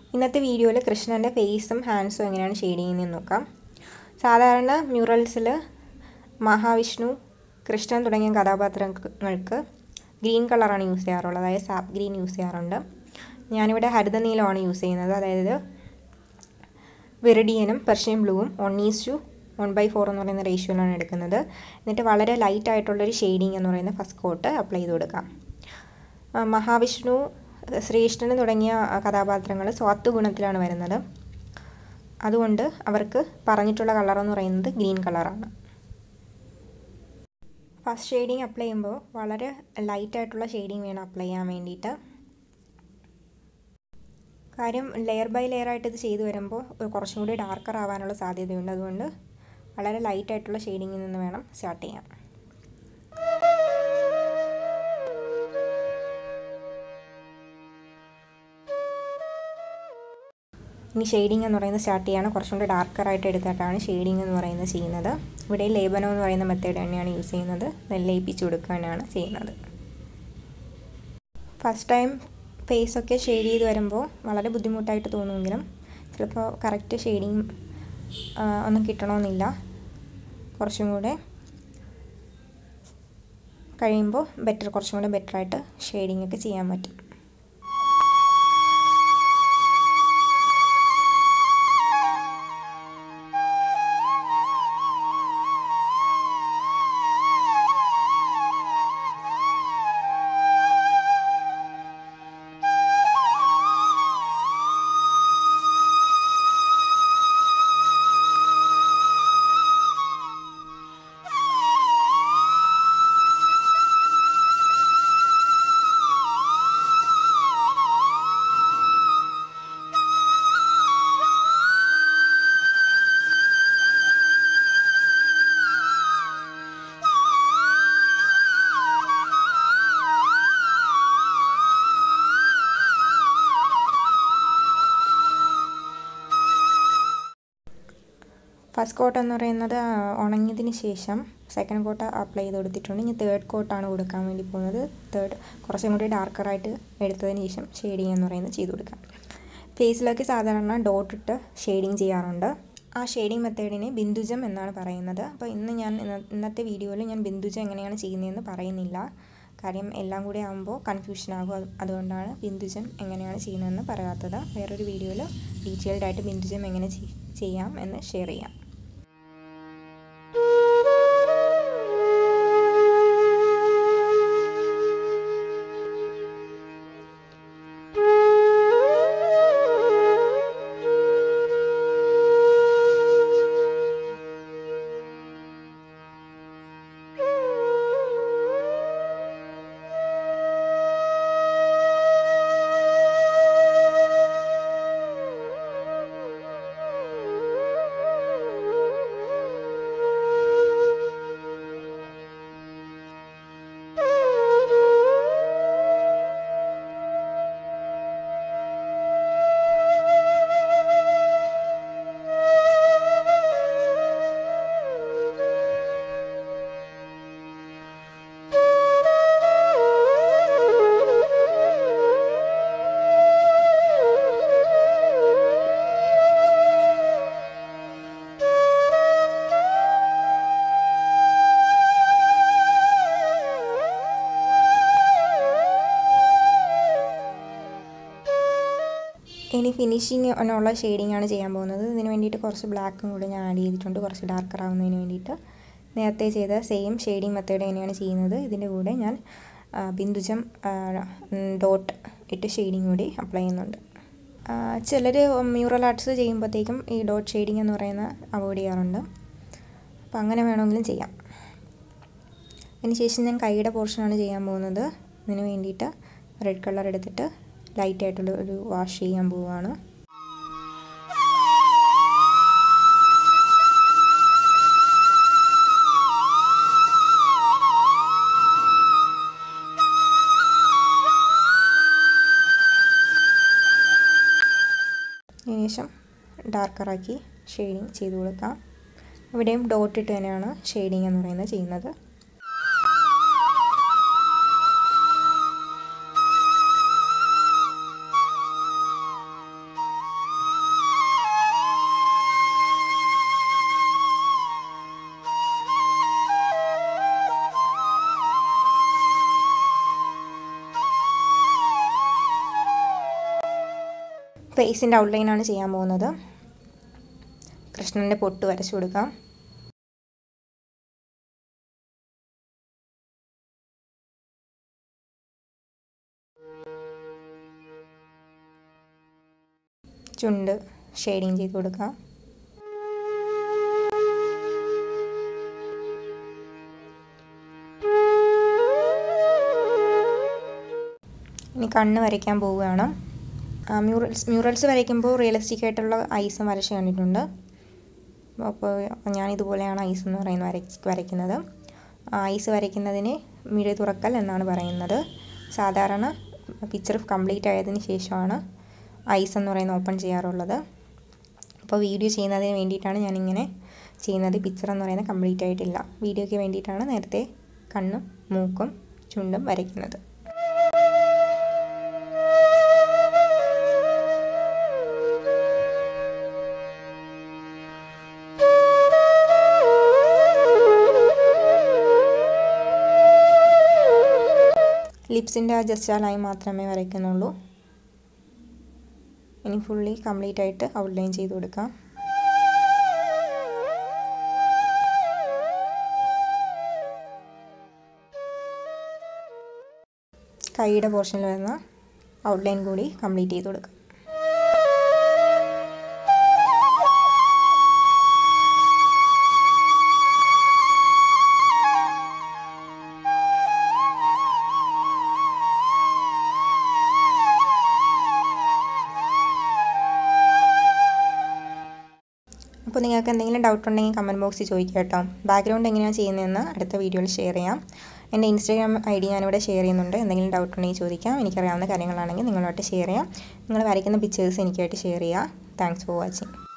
ഇന്നത്തെ വീഡിയോയിൽ കൃഷ്ണൻ്റെ ഫേസും ഹാൻഡ്സും എങ്ങനെയാണ് ഷെയ്ഡ് ചെയ്യുന്നതെന്ന് നോക്കാം സാധാരണ മ്യൂറൽസിൽ മഹാവിഷ്ണു കൃഷ്ണൻ തുടങ്ങിയ കഥാപാത്രങ്ങൾക്ക് ഗ്രീൻ കളറാണ് യൂസ് ചെയ്യാറുള്ളത് അതായത് സാപ്പ് ഗ്രീൻ യൂസ് ചെയ്യാറുണ്ട് ഞാനിവിടെ ഹരിത നീലമാണ് യൂസ് ചെയ്യുന്നത് അതായത് വിറിഡിയനും പെർഷ്യൻ ബ്ലൂവും one is to one by four എന്ന് പറയുന്ന റേഷ്യോയിലാണ് എടുക്കുന്നത് എന്നിട്ട് വളരെ ലൈറ്റ് ആയിട്ടുള്ളൊരു ഷെയ്ഡിങ് എന്ന് പറയുന്ന ഫസ്റ്റ് കോട്ട് അപ്ലൈ ചെയ്ത് കൊടുക്കാം മഹാവിഷ്ണു ശ്രീകൃഷ്ണൻ തുടങ്ങിയ കഥാപാത്രങ്ങൾ സ്വാത്ത് ഗുണത്തിലാണ് വരുന്നത് അതുകൊണ്ട് അവർക്ക് പറഞ്ഞിട്ടുള്ള കളർ എന്ന് പറയുന്നത് ഗ്രീൻ കളറാണ് ഫസ്റ്റ് ഷെയ്ഡിങ് അപ്ലൈ ചെയ്യുമ്പോൾ വളരെ ലൈറ്റായിട്ടുള്ള ഷെയ്ഡിങ് വേണം അപ്ലൈ ചെയ്യാൻ വേണ്ടിയിട്ട് കാര്യം ലെയർ ബൈ ലെയർ ആയിട്ട് ഇത് ചെയ്തു വരുമ്പോൾ കുറച്ചും കൂടി ഡാർക്കർ ആവാനുള്ള സാധ്യതയുണ്ട് അതുകൊണ്ട് വളരെ ലൈറ്റായിട്ടുള്ള ഷെയ്ഡിങ്ങിൽ നിന്ന് വേണം സ്റ്റാർട്ട് ചെയ്യാൻ ഇനി ഷെയ്ഡിങ് എന്ന് പറയുന്നത് സ്റ്റാർട്ട് ചെയ്യാണ് കുറച്ചും കൂടി ഡാർക്കറായിട്ട് എടുത്തിട്ടാണ് ഷെയ്ഡിങ് എന്ന് പറയുന്നത് ചെയ്യുന്നത് ഇവിടെ ലേബനോ എന്ന് പറയുന്ന മെത്തേഡ് തന്നെയാണ് യൂസ് ചെയ്യുന്നത് ലയിപ്പിച്ച് കൊടുക്കാനാണ് ചെയ്യുന്നത് ഫസ്റ്റ് ടൈം ഫേസൊക്കെ ഷെയ്ഡ് ചെയ്ത് വരുമ്പോൾ വളരെ ബുദ്ധിമുട്ടായിട്ട് തോന്നുമെങ്കിലും ചിലപ്പോൾ കറക്റ്റ് ഷെയ്ഡിങ് ഒന്നും കിട്ടണമെന്നില്ല കുറച്ചും കൂടെ കഴിയുമ്പോൾ ബെറ്റർ കുറച്ചും കൂടെ ബെറ്ററായിട്ട് ഷെയ്ഡിങ് ഒക്കെ ചെയ്യാൻ പറ്റും ഫസ്റ്റ് കോട്ട് എന്ന് പറയുന്നത് ഉണങ്ങിയതിന് ശേഷം സെക്കൻഡ് കോട്ട് അപ്ലൈ ചെയ്ത് കൊടുത്തിട്ടുണ്ട് ഇനി തേർഡ് കോട്ടാണ് കൊടുക്കാൻ വേണ്ടി പോകുന്നത് തേർഡ് കുറച്ചും കൂടി ഡാർക്കറായിട്ട് എടുത്തതിന് ശേഷം ഷെയ്ഡിങ് എന്ന് പറയുന്നത് ചെയ്ത് കൊടുക്കാം ഫേസിലൊക്കെ സാധാരണ ഡോട്ട് ഇട്ട് ഷെയ്ഡിങ് ചെയ്യാറുണ്ട് ആ ഷെയ്ഡിങ് മെത്തേഡിനെ ബിന്ദുജം എന്നാണ് പറയുന്നത് അപ്പോൾ ഇന്ന് ഞാൻ ഇന്നത്തെ വീഡിയോയിൽ ഞാൻ ബിന്ദുജം എങ്ങനെയാണ് ചെയ്യുന്നതെന്ന് പറയുന്നില്ല കാര്യം എല്ലാം കൂടി ആകുമ്പോൾ കൺഫ്യൂഷൻ ആകും അതുകൊണ്ടാണ് ബിന്ദുജം എങ്ങനെയാണ് ചെയ്യുന്നതെന്ന് പറയാത്തത് വേറൊരു വീഡിയോയിൽ ഡീറ്റെയിൽഡ് ആയിട്ട് ബിന്ദുജം എങ്ങനെ ചെയ്യാം എന്ന് ഷെയർ ചെയ്യാം ഇനി ഫിനിഷിങ് ഉള്ള ഷെയ്ഡിങ് ആണ് ചെയ്യാൻ പോകുന്നത് ഇതിന് വേണ്ടിയിട്ട് കുറച്ച് ബ്ലാക്കും കൂടെ ഞാൻ ആഡ് ചെയ്തിട്ടുണ്ട് കുറച്ച് ഡാർക്കർ ആവുന്നതിന് വേണ്ടിയിട്ട് നേരത്തെ ചെയ്ത സെയിം ഷെയ്ഡിങ് മെത്തേഡ് തന്നെയാണ് ചെയ്യുന്നത് ഇതിൻ്റെ കൂടെ ഞാൻ ബിന്ദുജം ഡോട്ട് ഇട്ട് ഷെയ്ഡിങ് കൂടി അപ്ലൈ ചെയ്യുന്നുണ്ട് ചിലർ മ്യൂറൽ ആർട്സ് ചെയ്യുമ്പോഴത്തേക്കും ഈ ഡോട്ട് ഷെയ്ഡിങ് എന്ന് പറയുന്ന അവോയ്ഡ് ചെയ്യാറുണ്ട് അപ്പോൾ അങ്ങനെ വേണമെങ്കിലും ചെയ്യാം അതിനുശേഷം ഞാൻ കൈയുടെ പോർഷനാണ് ചെയ്യാൻ പോകുന്നത് ഇതിന് വേണ്ടിയിട്ട് റെഡ് കളർ എടുത്തിട്ട് ലൈറ്റ് ആയിട്ടുള്ള ഒരു വാഷ് ചെയ്യാൻ പോവുകയാണ് ശേഷം ഡാർക്കറാക്കി ഷെയ്ഡിങ് ചെയ്ത് കൊടുക്കാം ഇവിടെയും ഡോട്ട് ഇട്ട് തന്നെയാണ് ഷെയ്ഡിങ് എന്ന് പറയുന്നത് ചെയ്യുന്നത് ഫേസിൻ്റെ ഔട്ട്ലൈനാണ് ചെയ്യാൻ പോകുന്നത് കൃഷ്ണൻ്റെ പൊട്ട് വരച്ചു കൊടുക്കാം ചുണ്ട് ഷെയ്ഡിങ് ചെയ്ത് കൊടുക്കാം ഇനി കണ്ണ് വരയ്ക്കാൻ പോവുകയാണ് മ്യൂറൽസ് മ്യൂറൽസ് വരയ്ക്കുമ്പോൾ റിയലിസ്റ്റിക് ആയിട്ടുള്ള ഐസും വരച്ച് കണ്ടിട്ടുണ്ട് അപ്പോൾ ഞാൻ ഇതുപോലെയാണ് ഐസ് എന്ന് പറയുന്നത് വരച്ച് വരയ്ക്കുന്നത് ഐസ് വരയ്ക്കുന്നതിന് മിഴി തുറക്കൽ എന്നാണ് പറയുന്നത് സാധാരണ പിക്ചർ കംപ്ലീറ്റ് ആയതിന് ശേഷമാണ് ഐസ് എന്ന് പറയുന്നത് ഓപ്പൺ ചെയ്യാറുള്ളത് അപ്പോൾ വീഡിയോ ചെയ്യുന്നതിന് വേണ്ടിയിട്ടാണ് ഞാനിങ്ങനെ ചെയ്യുന്നത് പിക്ചർ എന്ന് പറയുന്നത് കംപ്ലീറ്റ് ആയിട്ടില്ല വീഡിയോയ്ക്ക് വേണ്ടിയിട്ടാണ് നേരത്തെ കണ്ണും മൂക്കും ചുണ്ടും വരയ്ക്കുന്നത് ലിപ്സിൻ്റെ ആ ജസ്റ്റ് ആ ലൈൻ മാത്രമേ വരയ്ക്കുന്നുള്ളൂ ഇനി ഫുള്ളി കംപ്ലീറ്റ് ആയിട്ട് ഔട്ട്ലൈൻ ചെയ്ത് കൊടുക്കാം കൈയുടെ പോർഷനിൽ വരുന്ന ഔട്ട്ലൈൻ കൂടി കംപ്ലീറ്റ് ചെയ്ത് കൊടുക്കാം അപ്പോൾ നിങ്ങൾക്ക് എന്തെങ്കിലും ഡൗട്ട് ഉണ്ടെങ്കിൽ കമൻറ്റ് ബോക്സിൽ ചോദിക്കുക കേട്ടോ ബാക്ക്ഗ്രൗണ്ട് എങ്ങനെയാണ് ചെയ്യുന്നതെന്ന് അടുത്ത വീഡിയോയിൽ ഷെയർ ചെയ്യാം എൻ്റെ ഇൻസ്റ്റാഗ്രാം ഐ ഡി ഞാനിവിടെ ഷെയർ ചെയ്യുന്നുണ്ട് എന്തെങ്കിലും ഡൗട്ട് ഉണ്ടെങ്കിൽ ചോദിക്കാം എനിക്കറിയാവുന്ന കാര്യങ്ങളാണെങ്കിൽ നിങ്ങളുമായിട്ട് ഷെയർ ചെയ്യാം നിങ്ങൾ വരയ്ക്കുന്ന പിക്ചേഴ്സ് എനിക്കായിട്ട് ഷെയർ ചെയ്യുക താങ്ക്സ് ഫോർ വാച്ചിങ്